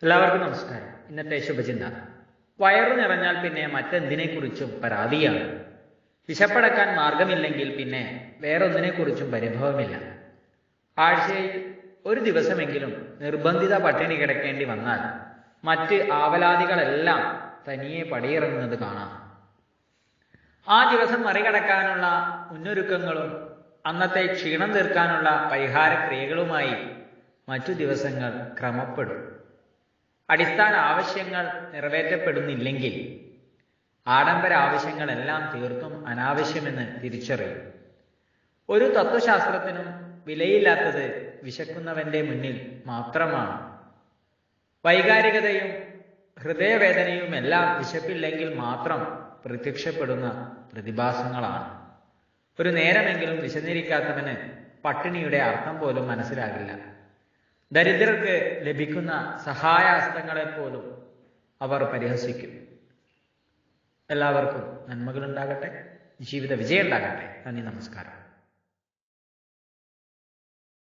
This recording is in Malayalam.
എല്ലാവർക്കും നമസ്കാരം ഇന്നത്തെ ശുഭചിന്ത വയറു നിറഞ്ഞാൽ പിന്നെ മറ്റെന്തിനെക്കുറിച്ചും പരാതിയാണ് വിശപ്പടക്കാൻ മാർഗമില്ലെങ്കിൽ പിന്നെ വേറൊന്നിനെക്കുറിച്ചും പരിഭവമില്ല ആഴ്ചയിൽ ഒരു ദിവസമെങ്കിലും നിർബന്ധിത പട്ടിണി കിടക്കേണ്ടി വന്നാൽ മറ്റ് ആവലാദികളെല്ലാം തനിയെ പടിയിറങ്ങുന്നത് കാണാം ആ ദിവസം മറികടക്കാനുള്ള മുന്നൊരുക്കങ്ങളും അന്നത്തെ ക്ഷീണം തീർക്കാനുള്ള പരിഹാര ക്രിയകളുമായി മറ്റു ദിവസങ്ങൾ ക്രമപ്പെടും അടിസ്ഥാന ആവശ്യങ്ങൾ നിറവേറ്റപ്പെടുന്നില്ലെങ്കിൽ ആഡംബര ആവശ്യങ്ങളെല്ലാം തീർത്തും അനാവശ്യമെന്ന് തിരിച്ചറിയും ഒരു തത്വശാസ്ത്രത്തിനും വിലയില്ലാത്തത് വിശക്കുന്നവന്റെ മുന്നിൽ മാത്രമാണ് വൈകാരികതയും ഹൃദയവേദനയുമെല്ലാം വിശപ്പില്ലെങ്കിൽ മാത്രം പ്രത്യക്ഷപ്പെടുന്ന പ്രതിഭാസങ്ങളാണ് ഒരു നേരമെങ്കിലും വിശന്നിരിക്കാത്തവന് പട്ടിണിയുടെ അർത്ഥം പോലും മനസ്സിലാകില്ല ദരിദ്രർക്ക് ലഭിക്കുന്ന സഹായഹസ്തങ്ങളെപ്പോലും അവർ പരിഹസിക്കും എല്ലാവർക്കും നന്മകളുണ്ടാകട്ടെ ജീവിത വിജയം ഉണ്ടാകട്ടെ നന്ദി നമസ്കാരം